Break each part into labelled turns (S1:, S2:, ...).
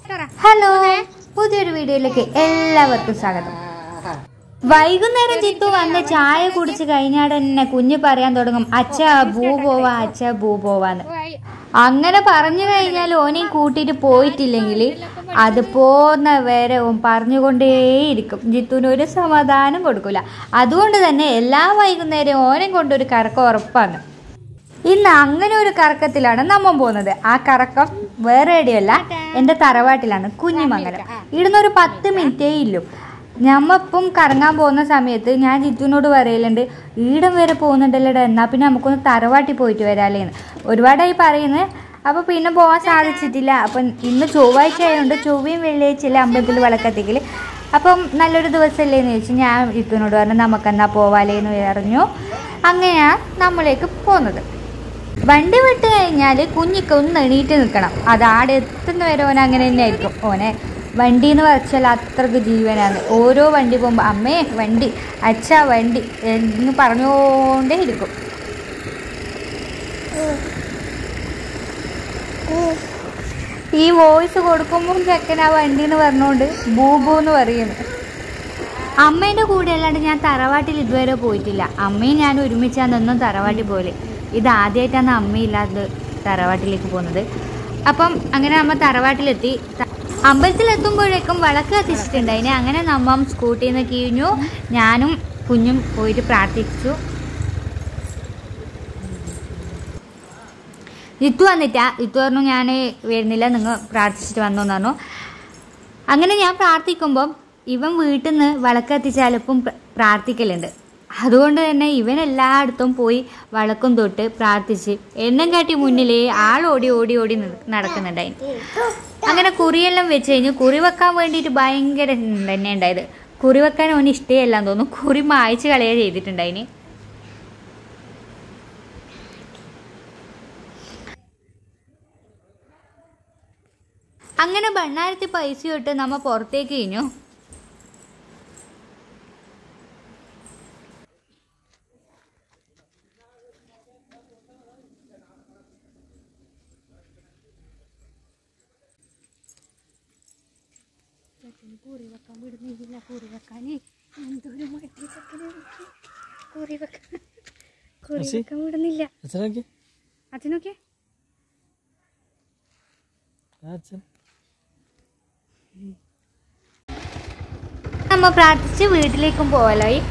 S1: Hello പുതിയൊരു വീഡിയോയിലേക്ക് എല്ലാവർക്കും സ്വാഗതം വൈകുന്നേരം ചിത്തു വന്ന് ചായ കുടിച്ച് കഴിഞ്ഞാൽ തന്നെ കുഞ്ഞ് പറയാൻ തുടങ്ങും അച്ഛ ഭൂ പോവാ അച്ഛ ഭൂ പോവാന്ന് അങ്ങനെ പറഞ്ഞു കഴിഞ്ഞാൽ ഓനെയും കൂട്ടിയിട്ട് പോയിട്ടില്ലെങ്കിൽ അത് പോന്ന വരെ ഓൻ പറഞ്ഞുകൊണ്ടേയിരിക്കും ജിത്തുവിന് ഒരു സമാധാനം കൊടുക്കില്ല അതുകൊണ്ട് തന്നെ എല്ലാ വൈകുന്നേരവും ഓനെ കൊണ്ടൊരു കറക്കം ഉറപ്പാണ് ഇന്ന് അങ്ങനെ ഒരു കറക്കത്തിലാണ് നമ്മ പോകുന്നത് ആ കറക്കം വേറെ എവിടെയല്ല എൻ്റെ തറവാട്ടിലാണ് കുഞ്ഞിമംഗലം ഇവിടുന്ന് ഒരു പത്ത് മിനിറ്റേ ഇല്ലു ഞമ്മപ്പം കറങ്ങാൻ പോകുന്ന സമയത്ത് ഞാൻ ജിത്തുവിനോട് പറയലുണ്ട് ഈടം വരെ പോകുന്നുണ്ടല്ലോ എന്നാൽ പിന്നെ നമുക്കൊന്ന് തറവാട്ടി പോയിട്ട് വരാലേന്ന് ഒരുപാടായി പറയുന്നത് അപ്പോൾ പിന്നെ പോകാൻ സാധിച്ചിട്ടില്ല അപ്പം ഇന്ന് ചൊവ്വാഴ്ച ആയതുകൊണ്ട് ചൊവ്വയും വെള്ളിയാഴ്ചയിലെ അമ്പലത്തിൽ വിളക്കത്തിക്കൽ അപ്പം നല്ലൊരു ദിവസമല്ലേ എന്ന് ചോദിച്ചു ഞാൻ ജിത്തുവിനോട് പറഞ്ഞു നമുക്കെന്നാ പോവാലേന്ന് പറഞ്ഞു അങ്ങനെയാണ് നമ്മളിലേക്ക് പോകുന്നത് വണ്ടി വിട്ട് കഴിഞ്ഞാൽ കുഞ്ഞിക്ക് ഒന്ന് എണീറ്റ് നിൽക്കണം അത് ആടെ എത്തുന്ന വരെ ഓൻ അങ്ങനെ തന്നെ ആയിരിക്കും ഓനെ വണ്ടി എന്ന് വെച്ചാൽ അത്രക്ക് ജീവനാണ് ഓരോ വണ്ടി പോകുമ്പോൾ അമ്മേ വണ്ടി അച്ഛ വണ്ടി എന്ന് പറഞ്ഞുകൊണ്ടേ ഇരിക്കും ഈ വോയിസ് കൊടുക്കുമ്പോൾ ചെക്കൻ ആ വണ്ടി എന്ന് പറഞ്ഞുകൊണ്ട് ബൂബു എന്ന് പറയുന്നു അമ്മേൻ്റെ കൂടെ അല്ലാണ്ട് ഞാൻ തറവാട്ടിൽ ഇതുവരെ പോയിട്ടില്ല അമ്മയും ഞാൻ ഒരുമിച്ചാണെന്നും തറവാട്ടിൽ പോലെ ഇത് ആദ്യമായിട്ടാണ് അമ്മയില്ലാതെ തറവാട്ടിലേക്ക് പോകുന്നത് അപ്പം അങ്ങനെ അമ്മ തറവാട്ടിലെത്തി ത- അമ്പലത്തിലെത്തുമ്പോഴേക്കും വിളക്ക് കത്തിച്ചിട്ടുണ്ട് അതിനെ അങ്ങനെ നമ്മ സ്കൂട്ടിയിൽ നിന്ന് കീഞ്ഞു ഞാനും കുഞ്ഞും പോയിട്ട് പ്രാർത്ഥിച്ചു ഇത്തു വന്നിട്ടാ ഇത്തു പറഞ്ഞു ഞാൻ വരുന്നില്ല നിങ്ങൾ പ്രാർത്ഥിച്ചിട്ട് വന്നു എന്ന് പറഞ്ഞു അങ്ങനെ ഞാൻ പ്രാർത്ഥിക്കുമ്പം ഇവൻ വീട്ടിൽ നിന്ന് വിളക്ക് കത്തിച്ചാലപ്പം പ്ര- പ്രാർത്ഥിക്കലുണ്ട് അതുകൊണ്ട് തന്നെ ഇവൻ എല്ലായിടത്തും പോയി വിളക്കും തൊട്ട് പ്രാർത്ഥിച്ച് എണ്ണം കാട്ടി മുന്നിലേ ആൾ ഓടി ഓടി ഓടി നി- നടക്കുന്നുണ്ടായി അങ്ങനെ കുറിയെല്ലാം വെച്ച് കഴിഞ്ഞ് കുറി വെക്കാൻ വേണ്ടിയിട്ട് ഭയങ്കര തന്നെ ഉണ്ടായത് കുറി വെക്കാൻ അവന് ഇഷ്ടമല്ലാന്ന് തോന്നുന്നു കുറി മായ്ച്ച് കളയാ ചെയ്തിട്ടുണ്ടായിന് അങ്ങനെ ബണ്ണാരത്തി പൈസ ഇട്ട് നമ്മ പുറത്തേക്ക് കഴിഞ്ഞു
S2: കുറി വെക്കാൻ വിടുന്നില്ല കുറി വെക്കാന് എന്തൊരു മടി ചെക്കനെ നോക്കി. കുറി വെക്കാൻ കുറി
S3: അസി?
S2: വെക്കാൻ വിടുന്നില്ല
S3: അച്ഛനൊക്കെ
S2: അച്ഛനൊക്കെ
S3: അച്ഛൻ
S1: നമ്മ പ്രാർത്ഥിച്ച് വീട്ടിലേക്കും പോവലായി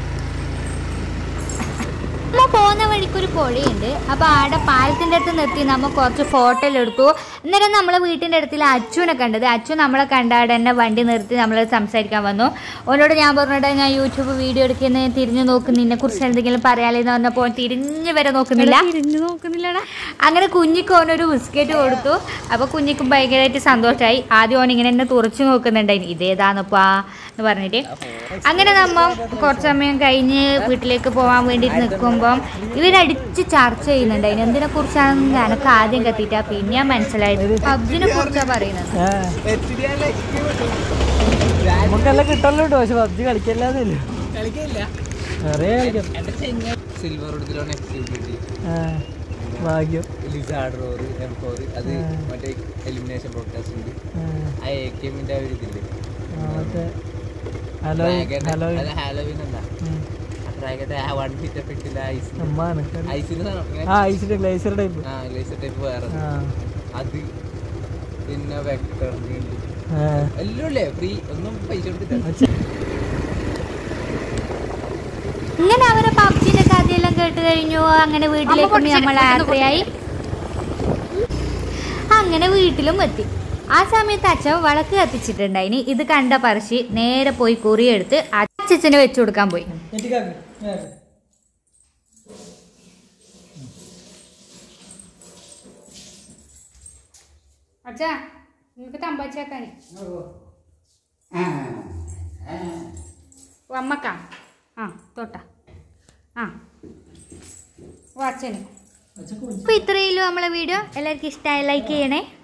S1: നമ്മ പോകുന്ന വഴിക്കൊരു പുഴയുണ്ട് അപ്പോൾ ആടെ പാലത്തിൻ്റെ അടുത്ത് നിർത്തി നമ്മ കുറച്ച് ഫോട്ടോ എടുത്തു അന്നേരം നമ്മളെ വീട്ടിൻ്റെ അടുത്തിൽ അച്ചുവിനെ കണ്ടത് അച്ചു നമ്മളെ കണ്ടാടെ തന്നെ വണ്ടി നിർത്തി നമ്മൾ സംസാരിക്കാൻ വന്നു ഓനോട് ഞാൻ പറഞ്ഞിട്ട് ഞാൻ യൂട്യൂബ് വീഡിയോ എടുക്കുന്ന തിരിഞ്ഞു നോക്കും നിന്നെ കുറിച്ച് എന്തെങ്കിലും പറയാലെന്ന് പറഞ്ഞപ്പോൾ ഓൻ തിരിഞ്ഞു വരെ നോക്കുന്നില്ല
S2: തിരിഞ്ഞു നോക്കുന്നില്ലടാ
S1: അങ്ങനെ കുഞ്ഞിക്ക് ഓനൊരു ബിസ്ക്കറ്റ് കൊടുത്തു അപ്പോൾ കുഞ്ഞിക്ക് ഭയങ്കരമായിട്ട് സന്തോഷമായി ആദ്യം ഓൻ ഇങ്ങനെ എന്നെ തുറച്ചു നോക്കുന്നുണ്ടായി ഇതേതാന്നപ്പാ എന്ന് പറഞ്ഞിട്ട് അങ്ങനെ നമ്മ കുറച്ച് സമയം കഴിഞ്ഞ് വീട്ടിലേക്ക് പോകാൻ വേണ്ടിയിട്ട് നിൽക്കുമ്പം ഇവരടിച്ച് ചർച്ച ചെയ്യുന്നുണ്ടായിരുന്നു എന്തിനെ കുറിച്ചാണെന്ന് എനിക്ക് ആദ്യം കത്തിയിട്ടാ പിന്നെ മനസ്സിലായത് പബ്ജിനെ കുറിച്ചാണ് പറയുന്നത്
S3: നമുക്കെല്ലാം കിട്ടല്ലോ കേട്ടോ പക്ഷെ പബ്ജി കളിക്കല്ലാന്നില്ല അറിയാ കളിക്കാം
S4: സിൽവർ എടുത്തിലാണ് എഫ് കിട്ടി
S3: ആ, ഭാഗ്യം
S4: ലിസാർഡ് റോറ് എം ഫോർ അത്
S3: ആ.
S4: മറ്റേ എലിമിനേഷൻ ബ്രോഡ്കാസ്റ്റ് ഉണ്ട്
S3: ആ,
S4: ആ എ കെ എമ്മിന്റെ ഒരു ഇതില്ലേ
S3: ആ, മറ്റേ ഹലോ
S4: Dragon-
S3: ഹലോ
S4: അത് ഹാലോവിൻ അല്ല
S3: ഉം.
S4: ആ ഡ്രാഗന്റെ ആ വൺ ഹിറ്റ് എഫക്റ്റില്ല ഐസ്
S3: അമ്മ എനക്ക്
S4: ഐസിന് സാധനം ഇങ്ങനെ
S3: ആ ഐസിന്റെ ഗ്ലേസർ ടൈപ്പ്
S4: ആ ലേസർ ടൈപ്പ് വേറെ
S3: ആ
S4: അത് പിന്നെ വെക്ടർ
S3: ആ.
S4: എല്ലാം ഇല്ലേ ഫ്രീ ഒന്നും പൈസ കൊടുത്തില്ല
S3: അച്ഛൻ
S1: ഇങ്ങനെ അവരെ പബ്ജിന്റെ കഥയെല്ലാം കേട്ട് കഴിഞ്ഞു അങ്ങനെ വീട്ടിലേക്ക് നമ്മൾ യാത്രയായി അങ്ങനെ വീട്ടിലും എത്തി ആ സമയത്ത് അച്ഛൻ വിളക്ക് കത്തിച്ചിട്ടുണ്ടായിനി ഇത് കണ്ട പറശി നേരെ പോയി കുറിയെടുത്ത് അച്ഛന് വെച്ചു കൊടുക്കാൻ പോയി
S2: അച്ഛാ നിനക്ക് തമ്പാച്ചാക്കാൻ അമ്മക്ക ആ തോട്ട ആ ഓ അച്ഛന്
S1: അപ്പൊ ഇത്രയുള്ളൂ നമ്മളെ വീഡിയോ എല്ലാവർക്കും ഇഷ്ടമായി ലൈക്ക് ചെയ്യണേ